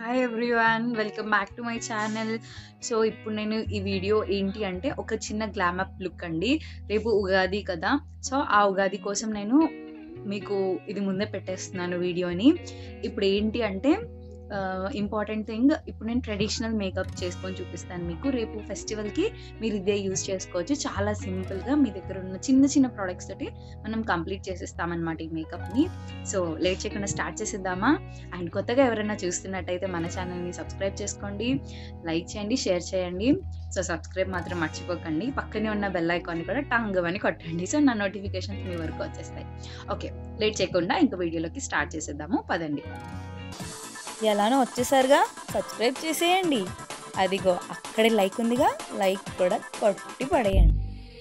hi everyone welcome back to my channel so ఇప్పుడు నేను ఈ వీడియో ఏంటి అంటే ఒక చిన్న గ్లామప్ లుక్ అండి రేపు ఉగాది కదా సో ఆ ఉగాది కోసం నేను మీకు ఇది ముందే పెట్టేస్తున్నాను వీడియోని ఇప్పుడు ఏంటి అంటే ఇంపార్టెంట్ థింగ్ ఇప్పుడు నేను ట్రెడిషనల్ మేకప్ చేసుకొని చూపిస్తాను మీకు రేపు ఫెస్టివల్కి మీరు ఇదే యూజ్ చేసుకోవచ్చు చాలా సింపుల్గా మీ దగ్గర ఉన్న చిన్న చిన్న ప్రోడక్ట్స్ తోటి మనం కంప్లీట్ చేసేస్తామన్నమాట ఈ మేకప్ని సో లేట్ చేయకుండా స్టార్ట్ చేసేద్దామా అండ్ కొత్తగా ఎవరైనా చూస్తున్నట్టయితే మన ఛానల్ని సబ్స్క్రైబ్ చేసుకోండి లైక్ చేయండి షేర్ చేయండి సో సబ్స్క్రైబ్ మాత్రం మర్చిపోకండి పక్కనే ఉన్న బెల్ ఐకాన్ని కూడా టంగ్ అని కొట్టండి సో నా నోటిఫికేషన్స్ మీ వరకు వచ్చేస్తాయి ఓకే లేట్ చేయకుండా ఇంకా వీడియోలోకి స్టార్ట్ చేసేద్దాము పదండి ఎలానో వచ్చేసారుగా సబ్స్క్రైబ్ చేసేయండి అదిగో అక్కడే లైక్ ఉందిగా లైక్ కూడా కొట్టి పడేయండి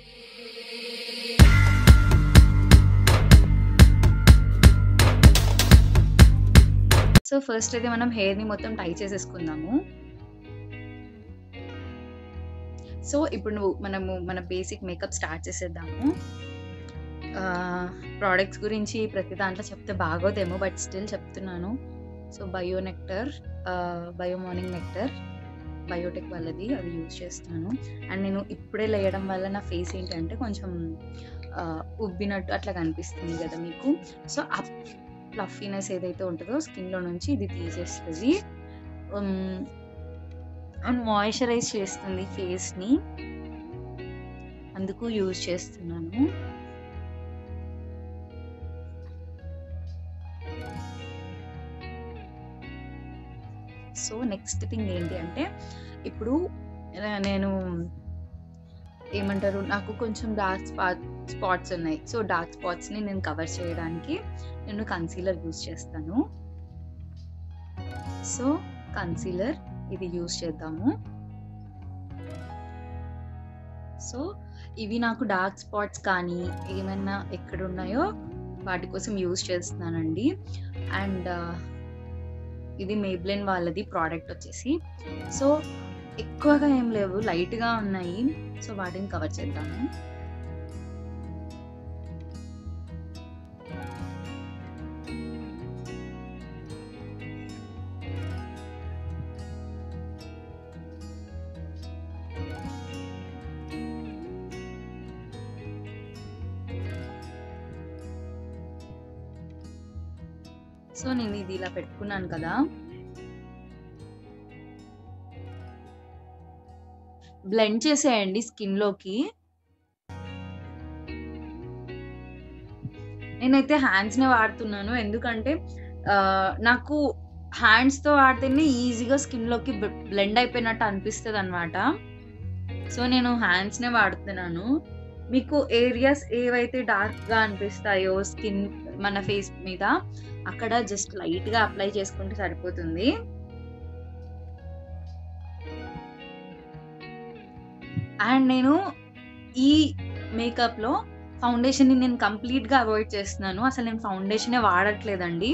సో ఫస్ట్ అయితే మనం హెయిర్ని మొత్తం టై చేసేసుకుందాము సో ఇప్పుడు నువ్వు మనము మన బేసిక్ మేకప్ స్టార్ట్ చేసేద్దాము ప్రోడక్ట్స్ గురించి ప్రతి దాంట్లో చెప్తే బాగోదేమో బట్ స్టిల్ చెప్తున్నాను so bio nectar bio morning nectar biotech వాళ్ళది అది యూజ్ చేస్తాను అండ్ నేను ఇప్పుడే లేయడం వల్ల నా ఫేస్ ఏంటంటే కొంచెం ఆ, ఉబ్బినట్టు అట్లా కనిపిస్తుంది కదా మీకు సో ఆ ఫ్లఫీనెస్ ఏదైతే ఉంటుందో స్కిన్లో నుంచి ఇది తీసేస్తుంది అండ్ మాయిశ్చరైజ్ చేస్తుంది ఫేస్ని అందుకు యూజ్ చేస్తున్నాను సో నెక్స్ట్ థింగ్ ఏంటి అంటే ఇప్పుడు ఆ, నేను ఏమంటారు నాకు కొంచెం డార్క్ స్పాట్ స్పాట్స్ ఉన్నాయి సో డార్క్ స్పాట్స్ని నేను కవర్ చేయడానికి నేను కన్సీలర్ యూజ్ చేస్తాను సో కన్సీలర్ ఇది యూజ్ చేద్దాము సో ఇవి నాకు డార్క్ స్పాట్స్ కానీ ఏమైనా ఎక్కడ ఉన్నాయో వాటి కోసం యూజ్ చేస్తున్నానండి అండ్ ఇది మేబ్లెన్ వాళ్ళది ప్రోడక్ట్ వచ్చేసి సో ఎక్కువగా ఏం లేవు లైట్గా ఉన్నాయి సో వాటిని కవర్ చేద్దాము సో నేను ఇది ఇలా పెట్టుకున్నాను కదా బ్లెండ్ చేసేయండి స్కిన్ లోకి నేనైతే హ్యాండ్స్ నే వాడుతున్నాను ఎందుకంటే ఆ, నాకు హ్యాండ్స్ తో వాడితేనే ఈజీగా స్కిన్ లోకి బ్లెండ్ అయిపోయినట్టు అనిపిస్తుంది అనమాట సో నేను హ్యాండ్స్ నే వాడుతున్నాను మీకు ఏరియాస్ ఏవైతే డార్క్ గా అనిపిస్తాయో స్కిన్ మన ఫేస్ మీద అక్కడ జస్ట్ లైట్ గా అప్లై చేసుకుంటే సరిపోతుంది అండ్ నేను ఈ మేకప్ లో ఫౌండేషన్ ని నేను కంప్లీట్ గా అవాయిడ్ చేస్తున్నాను అసలు నేను ఫౌండేషన్ వాడట్లేదండి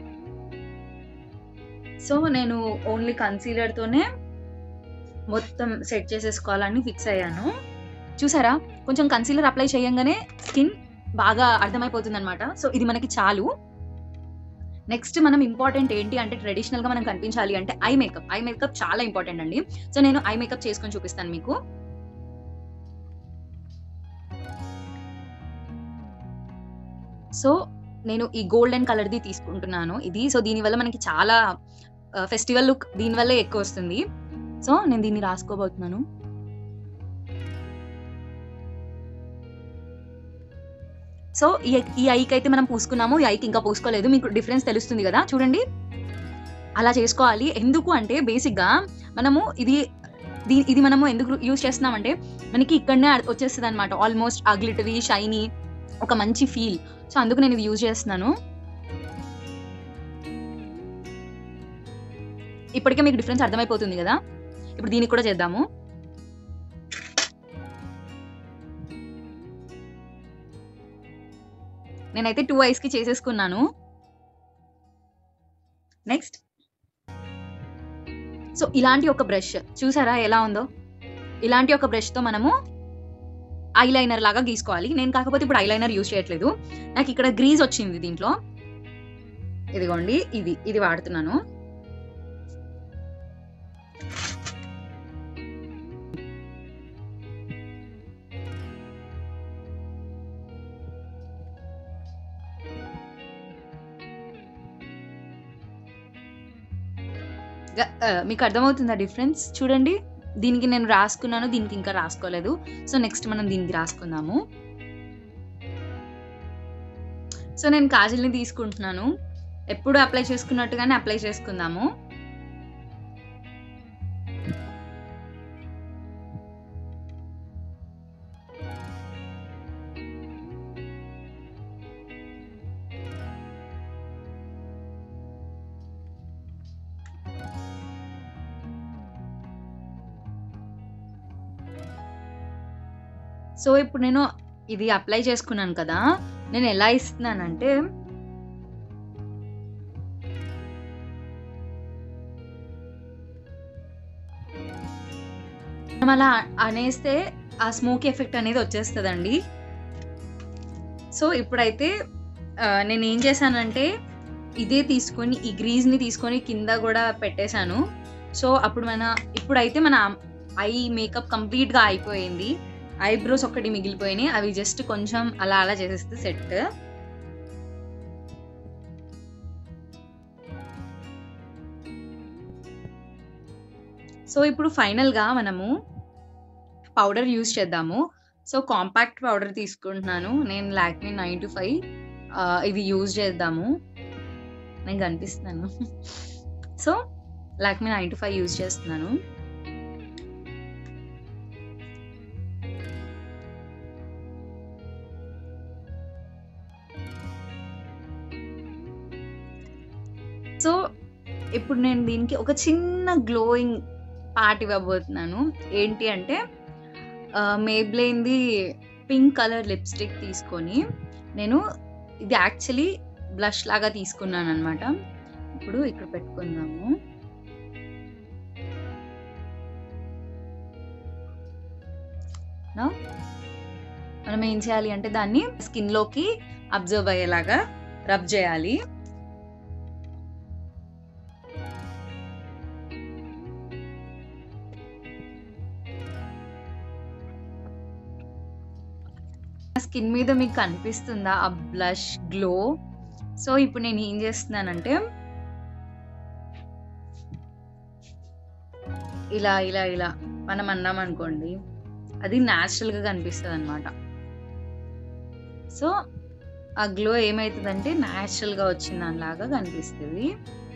సో నేను ఓన్లీ కన్సీలర్ తోనే మొత్తం సెట్ చేసేసుకోవాలని ఫిక్స్ అయ్యాను చూసారా కొంచెం కన్సీలర్ అప్లై చేయంగానే స్కిన్ బాగా అర్థమైపోతుంది అనమాట సో ఇది మనకి చాలు నెక్స్ట్ మనం ఇంపార్టెంట్ ఏంటి అంటే ట్రెడిషనల్ గా మనం కనిపించాలి అంటే ఐ మేకప్ ఐ మేకప్ చాలా ఇంపార్టెంట్ అండి సో నేను ఐ మేకప్ చేసుకొని చూపిస్తాను మీకు సో నేను ఈ గోల్డెన్ కలర్ది తీసుకుంటున్నాను ఇది సో దీనివల్ల మనకి చాలా ఫెస్టివల్ లుక్ దీనివల్లే ఎక్కువ వస్తుంది సో నేను దీన్ని రాసుకోబోతున్నాను సో ఈ ఈ ఐకి అయితే మనం పూసుకున్నాము ఈ ఐకి ఇంకా పూసుకోలేదు మీకు డిఫరెన్స్ తెలుస్తుంది కదా చూడండి అలా చేసుకోవాలి ఎందుకు అంటే బేసిక్గా మనము ఇది దీ- ఇది మనము ఎందుకు యూజ్ చేస్తున్నామంటే మనకి ఇక్కడనే వచ్చేస్తుంది అనమాట ఆల్మోస్ట్ ఆ గ్లిటరీ షైనీ ఒక మంచి ఫీల్ సో అందుకు నేను ఇది యూజ్ చేస్తున్నాను ఇప్పటికే మీకు డిఫరెన్స్ అర్థమైపోతుంది కదా ఇప్పుడు దీనికి కూడా చేద్దాము నేనైతే టూ ఐస్ కి చేసేసుకున్నాను నెక్స్ట్ సో ఇలాంటి ఒక బ్రష్ చూసారా ఎలా ఉందో ఇలాంటి ఒక బ్రష్ తో మనము ఐలైనర్ లాగా గీసుకోవాలి నేను కాకపోతే ఇప్పుడు ఐలైనర్ యూజ్ చేయట్లేదు నాకు ఇక్కడ గ్రీజ్ వచ్చింది దీంట్లో ఇదిగోండి ఇది ఇది వాడుతున్నాను గ- ఆ, మీకు అర్థమవుతుందా డిఫరెన్స్ చూడండి దీనికి నేను రాసుకున్నాను దీనికి ఇంకా రాసుకోలేదు సో నెక్స్ట్ మనం దీనికి రాసుకుందాము సో నేను కాజల్ని తీసుకుంటున్నాను ఎప్పుడు అప్లై చేసుకున్నట్టుగానే అప్లై చేసుకుందాము సో ఇప్పుడు నేను ఇది అప్లై చేసుకున్నాను కదా నేను ఎలా ఇస్తున్నానంటే మనం అలా అనేస్తే ఆ స్మోక్ ఎఫెక్ట్ అనేది వచ్చేస్తుందండి సో ఇప్పుడైతే ఆ, నేను ఏం చేశానంటే ఇదే తీసుకొని ఈ గ్రీజ్ని తీసుకొని కింద కూడా పెట్టేశాను సో అప్పుడు మన ఇప్పుడైతే మన ఐ మేకప్ కంప్లీట్గా అయిపోయింది ఐబ్రోస్ ఒక్కటి మిగిలిపోయినాయి అవి జస్ట్ కొంచెం అలా అలా చేసేస్తే సెట్ సో ఇప్పుడు ఫైనల్గా మనము పౌడర్ యూజ్ చేద్దాము సో కాంపాక్ట్ పౌడర్ తీసుకుంటున్నాను నేను లాక్మీ నైన్ టు ఫైవ్ ఇది యూజ్ చేద్దాము నేను కనిపిస్తున్నాను so Lakme nine two five use చేస్తున్నాను సో ఇప్పుడు నేను దీనికి ఒక చిన్న గ్లోయింగ్ పార్ట్ ఇవ్వబోతున్నాను ఏంటి అంటే మేబ్లైన్ది పింక్ కలర్ లిప్స్టిక్ తీసుకొని నేను ఇది యాక్చువల్లీ బ్లష్ లాగా తీసుకున్నాను అనమాట ఇప్పుడు ఇక్కడ పెట్టుకుందాము Now, మనం ఏం చేయాలి అంటే దాన్ని స్కిన్ లోకి అబ్జర్వ్ అయ్యేలాగా రబ్ చేయాలి స్కిన్ మీద మీకు కనిపిస్తుందా ఆ బ్లష్ గ్లో సో ఇప్పుడు నేను ఏం చేస్తున్నానంటే ఇలా ఇలా ఇలా మనం అన్నాం అనుకోండి అది న్యాచురల్ గా కనిపిస్తుంది అనమాట సో ఆ గ్లో ఏమవుతుందంటే న్యాచురల్ గా వచ్చిన దానిలాగా కనిపిస్తుంది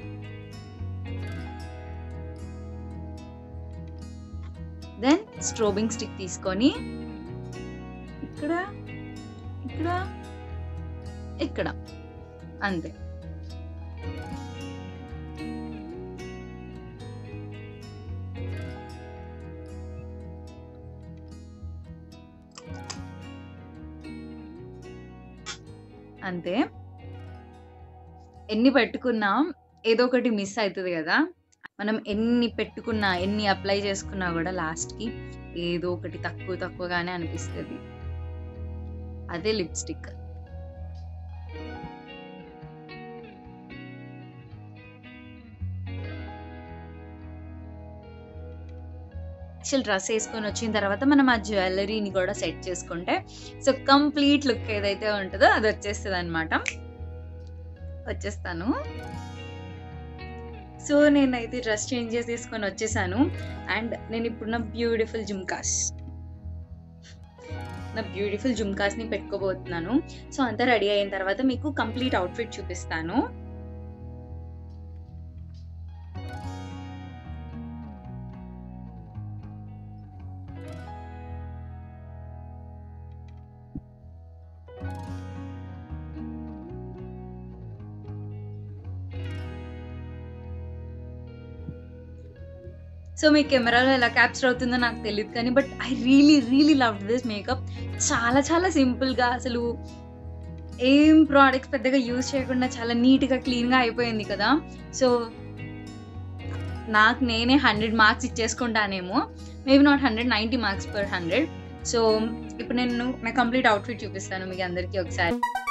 దెన్ స్ట్రోబింగ్ స్టిక్ తీసుకొని ఇక్కడ ఇక్కడ ఇక్కడ అంతే అంతే ఎన్ని పెట్టుకున్నా ఏదో ఒకటి మిస్ అవుతుంది కదా మనం ఎన్ని పెట్టుకున్నా ఎన్ని అప్లై చేసుకున్నా కూడా లాస్ట్కి ఏదో ఒకటి తక్కువ తక్కువగానే అనిపిస్తుంది అదే లిప్స్టిక్ యాక్చువల్ డ్రెస్ వేసుకొని వచ్చిన తర్వాత మనం ఆ జ్యువెలరీని కూడా సెట్ చేసుకుంటే సో కంప్లీట్ లుక్ ఏదైతే ఉంటుందో అది వచ్చేస్తుంది అనమాట వచ్చేస్తాను సో నేనైతే డ్రెస్ చేంజ్ చేసేసుకొని వచ్చేసాను అండ్ నేను ఇప్పుడు నా బ్యూటిఫుల్ జుమ్కాస్ నా బ్యూటిఫుల్ జుమ్కాస్ని పెట్టుకోబోతున్నాను సో అంతా రెడీ అయిన తర్వాత మీకు కంప్లీట్ అవుట్ఫిట్ చూపిస్తాను సో మీ కెమెరాలో ఎలా క్యాప్చర్ అవుతుందో నాకు తెలియదు కానీ but I really really love this makeup చాలా చాలా సింపుల్గా అసలు ఏం ప్రోడక్ట్స్ పెద్దగా యూజ్ చేయకుండా చాలా నీట్గా క్లీన్గా అయిపోయింది కదా సో నాకు నేనే హండ్రెడ్ మార్క్స్ ఇచ్చేసుకుంటానేమో maybe not hundred ninety marks per hundred so ఇప్పుడు నేను నా కంప్లీట్ అవుట్ఫిట్ చూపిస్తాను మీకు అందరికీ ఒకసారి